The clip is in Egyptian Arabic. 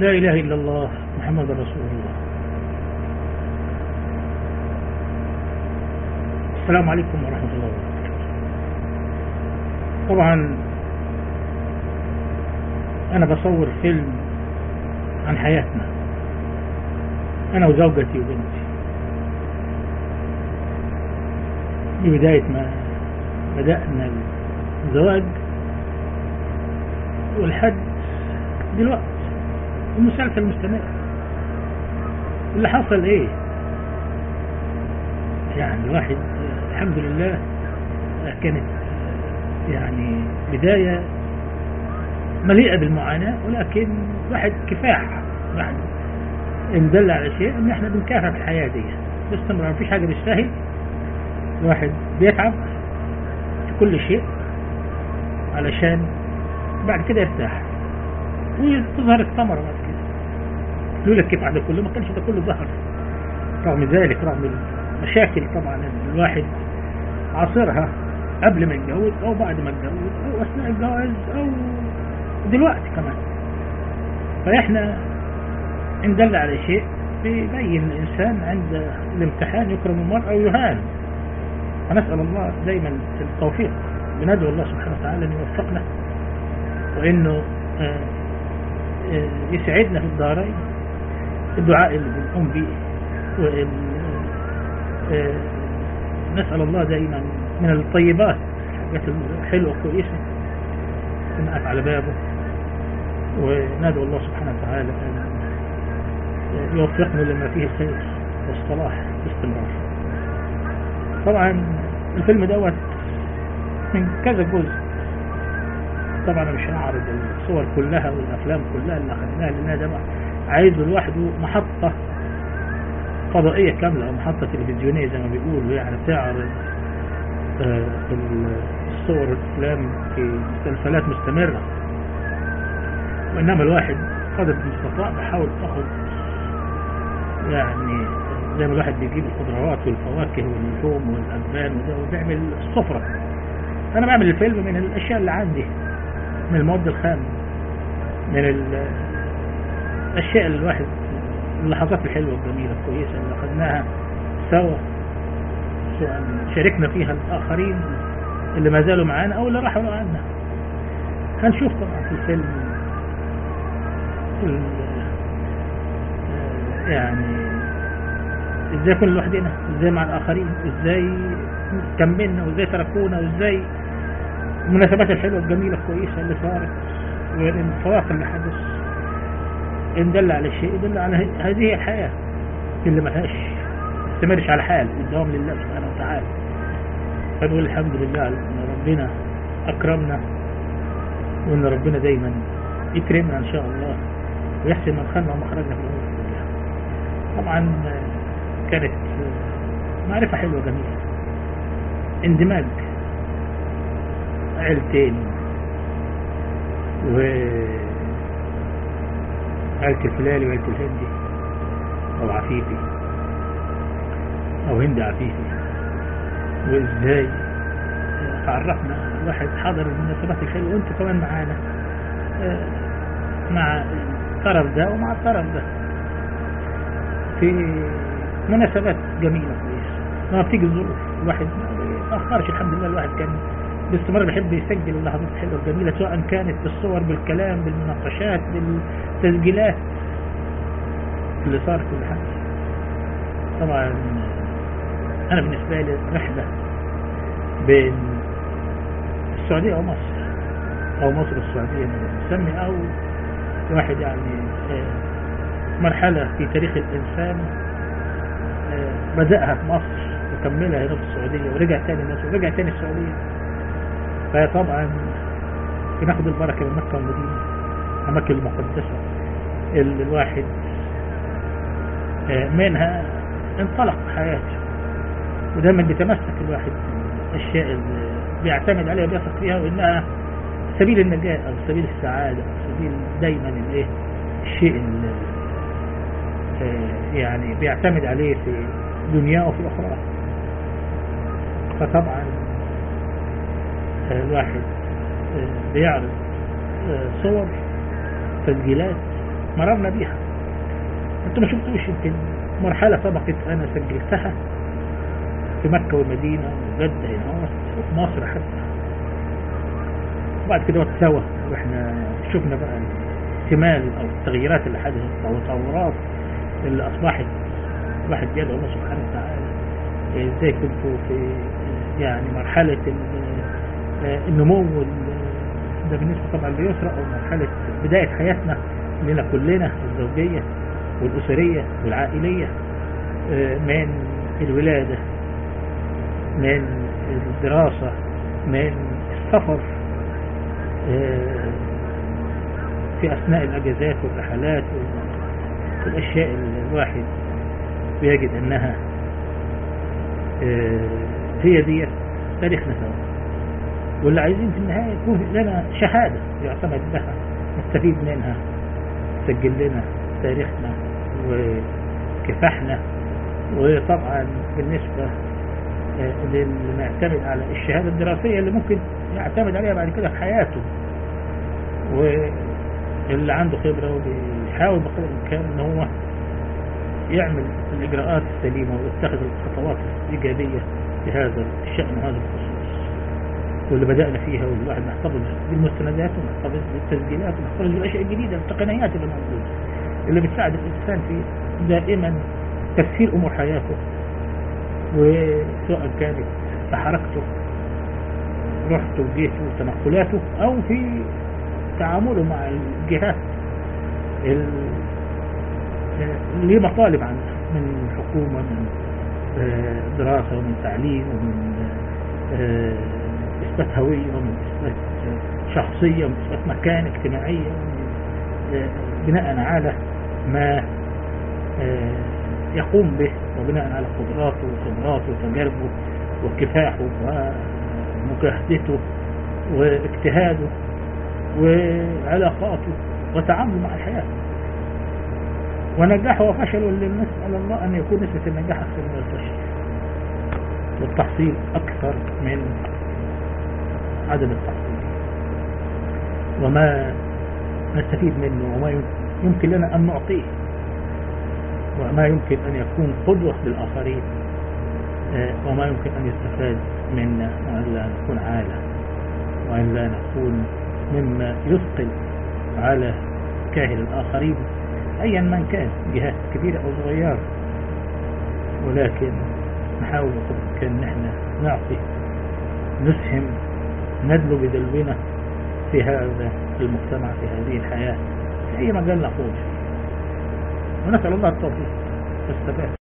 لا إله إلا الله محمد رسول الله السلام عليكم ورحمة الله وبركاته طبعا أنا بصور فيلم عن حياتنا أنا وزوجتي وبنتي دي بداية ما بدأنا الزواج والحد دلوقتي المسلسل مستمر اللي حصل ايه يعني الواحد الحمد لله كانت يعني بداية مليئة بالمعاناة ولكن واحد كفاح بعد ان دل على شيء ان احنا بنكافح في الحياة دي باستمرار مفيش حاجة بالسهل الواحد بيتعب في كل شيء علشان بعد كده يرتاح وتظهر الثمرة بعد كده يقول لك كيف بعد كله ما كانش ده كله ظهر رغم ذلك رغم المشاكل طبعا الواحد عاصرها قبل ما يتجوز او بعد ما يتجوز او اثناء الجواز او دلوقتي كمان فاحنا ان دل على شيء بيبين الانسان عند الامتحان يكرم المرء او يهان فنسال الله دايما التوفيق بندعو الله سبحانه وتعالى ان يوفقنا وانه آه آه يسعدنا في الدارين الدعاء اللي بنقوم به وال آه نسأل الله دائما من الطيبات الحاجات الحلوة كويسة نقف على بابه وندعو الله سبحانه وتعالى أن يوفقنا لما فيه الخير والصلاح باستمرار طبعا الفيلم دوت من كذا جزء طبعا انا مش هعرض الصور كلها والافلام كلها اللي اخذناها لانها ده عايزه لوحده محطة فضائية كاملة او محطة تلفزيونية زي ما بيقولوا يعني بتعرض آه الصور والافلام في مسلسلات مستمرة وانما الواحد قدر المستطاع بحاول تاخد يعني زي ما الواحد بيجيب الخضروات والفواكه واللحوم والالبان وده وبيعمل السفرة انا بعمل الفيلم من الاشياء اللي عندي من المواد الخام من الاشياء اللي الواحد اللحظات الحلوة الجميلة الكويسة اللي اخذناها سوا سواء شاركنا فيها الاخرين اللي ما زالوا معانا او اللي راحوا عنا هنشوف طبعا في الفيلم يعني ازاي كنا لوحدنا ازاي مع الاخرين ازاي كملنا وازاي تركونا وازاي المناسبات الحلوة الجميلة الكويسة اللي صارت والانفراق اللي حدث ان دل على شيء يدل على هذه الحياة اللي ما لهاش تستمرش على حال الدوام لله سبحانه وتعالى فنقول الحمد لله ان ربنا اكرمنا وان ربنا دايما يكرمنا ان شاء الله ويحسن مدخلنا ومخرجنا في الامور كلها طبعا كانت معرفة حلوة جميلة اندماج عيلتين و عيلة الفلالي وعيلة الهندي او عفيفي او هند عفيفي وازاي تعرفنا الواحد حضر المناسبات الحلوة وانتوا كمان معانا مع الطرف ده ومع الطرف ده في مناسبات جميلة كويسة لما بتيجي الظروف الواحد ما بيتأخرش الحمد لله الواحد كان باستمرار بيحب يسجل اللحظات الحلوة الجميلة سواء كانت بالصور بالكلام بالمناقشات بالتسجيلات اللي صار كل حاجة طبعا أنا بالنسبة لي رحلة بين السعودية ومصر أو مصر والسعودية نسمي أو واحد يعني مرحلة في تاريخ الإنسان بدأها في مصر وكملها هنا في السعودية ورجع تاني مصر ورجع تاني السعودية فطبعا بناخد البركة من مكة والمدينة أماكن المقدسة اللي الواحد منها انطلق حياته ودايما بيتمسك الواحد الأشياء اللي بيعتمد عليها وبيثق فيها وإنها سبيل النجاة أو سبيل السعادة أو سبيل دايما الإيه الشيء اللي يعني بيعتمد عليه في دنياه وفي أخرى فطبعا الواحد بيعرض صور تسجيلات مررنا بيها انتوا ما شفتوش يمكن مرحلة سبقت انا سجلتها في مكة والمدينة وجدة هنا وفي مصر حتى وبعد كده اتسوى واحنا شفنا بقى الاحتمال او التغييرات اللي حدثت او التطورات اللي اصبحت الواحد يدعو الله سبحانه وتعالى ازاي كنتوا في يعني مرحلة النمو ده بالنسبة طبعا ليسرى او مرحلة بداية حياتنا لنا كلنا الزوجية والأسرية والعائلية من الولادة من الدراسة من السفر في أثناء الأجازات والرحلات والأشياء اللي الواحد بيجد أنها هي دي تاريخنا سوا واللي عايزين في النهاية يكون لنا شهادة يعتمد بها نستفيد منها تسجل لنا تاريخنا وكفاحنا وطبعا بالنسبة للي معتمد على الشهادة الدراسية اللي ممكن يعتمد عليها بعد كده في حياته واللي عنده خبرة وبيحاول بقدر الإمكان ان هو يعمل الإجراءات السليمة ويتخذ الخطوات الإيجابية في هذا الشأن وهذا الخصوص واللي بدأنا فيها والواحد محتفظ بالمستندات ومحتفظ بالتسجيلات ومحتفظ بالأشياء الجديدة التقنيات اللي موجودة اللي بتساعد الإنسان في دائما تسهيل أمور حياته وسواء كانت في حركته رحته وجيته وتنقلاته أو في تعامله مع الجهات اللي مطالب عنها من حكومة من دراسة ومن تعليم ومن إثبات هوية ومن إثبات شخصية ومن إثبات مكان اجتماعية بناء على ما يقوم به وبناء على قدراته وخبراته وتجاربه وكفاحه ومجاهدته واجتهاده وعلاقاته وتعامله مع الحياة ونجاحه وفشله اللي نسأل الله أن يكون نسبة النجاح أكثر من الفشل والتحصيل أكثر من عدم التحصيل وما نستفيد منه وما يمكن لنا أن نعطيه وما يمكن أن يكون قدوة للآخرين وما يمكن أن يستفاد منا وأن لا نكون عالة وأن لا نكون مما يثقل على كاهل الآخرين أيا من كان جهات كبيرة أو صغيرة ولكن نحاول بقدر كان نحن نعطي نسهم ندلو بدلونا في هذا المجتمع في هذه الحياة في أي مجال نقود ونسأل الله التوفيق والثبات